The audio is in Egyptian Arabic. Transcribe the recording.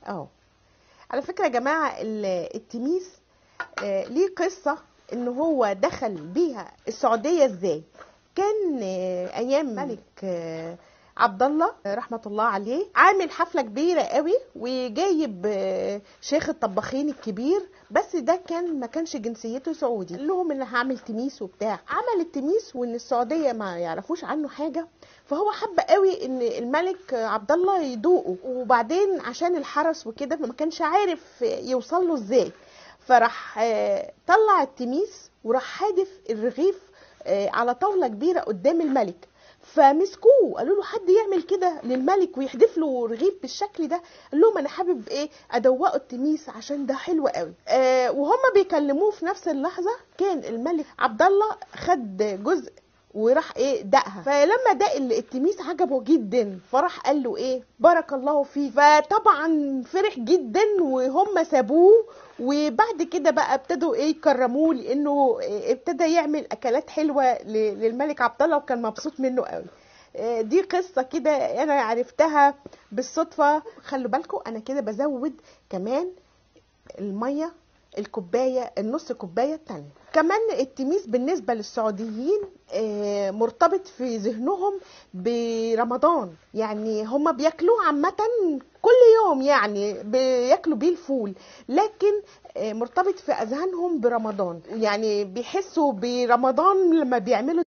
اهو على فكره يا جماعه ال- التميس آه، ليه قصه ان هو دخل بيها السعوديه ازاي كان آه، ايام ملك آه، عبد الله آه، رحمه الله عليه عامل حفله كبيره قوي وجايب آه، شيخ الطباخين الكبير بس ده كان ما كانش جنسيته سعودي قال لهم ان هعمل تميس وبتاع عمل التميس وان السعوديه ما يعرفوش عنه حاجه فهو حب قوي ان الملك عبد الله يدوقه وبعدين عشان الحرس وكده فما كانش عارف يوصل له ازاي فراح آه، طلع التميس وراح حادف الرغيف آه، على طاوله كبيره قدام الملك فمسكوه قالوا له حد يعمل كده للملك ويحدف له رغيف بالشكل ده قال لهم انا حابب ايه ادوقه التميس عشان ده حلو قوي آه وهم بيكلموه في نفس اللحظه كان الملك عبد الله خد جزء وراح ايه دقها فلما دق ال- التميس عجبه جدا فراح قال له ايه بارك الله فيك فطبعا فرح جدا وهم سابوه وبعد كده بقى ابتدوا ايه يكرموه لانه إيه ابتدى يعمل اكلات حلوه ل- للملك عبد الله وكان مبسوط منه قوي آه، دي قصه كده انا عرفتها بالصدفه خلوا بالكم انا كده بزود كمان الميه الكوبايه النص كوبايه التانية كمان التميس بالنسبه للسعوديين آه، مرتبط في ذهنهم برمضان يعني هم بياكلوه عامه كل يوم يعني بياكلوا بيه الفول لكن آه، مرتبط في اذهانهم برمضان يعني بيحسوا برمضان لما بيعملوا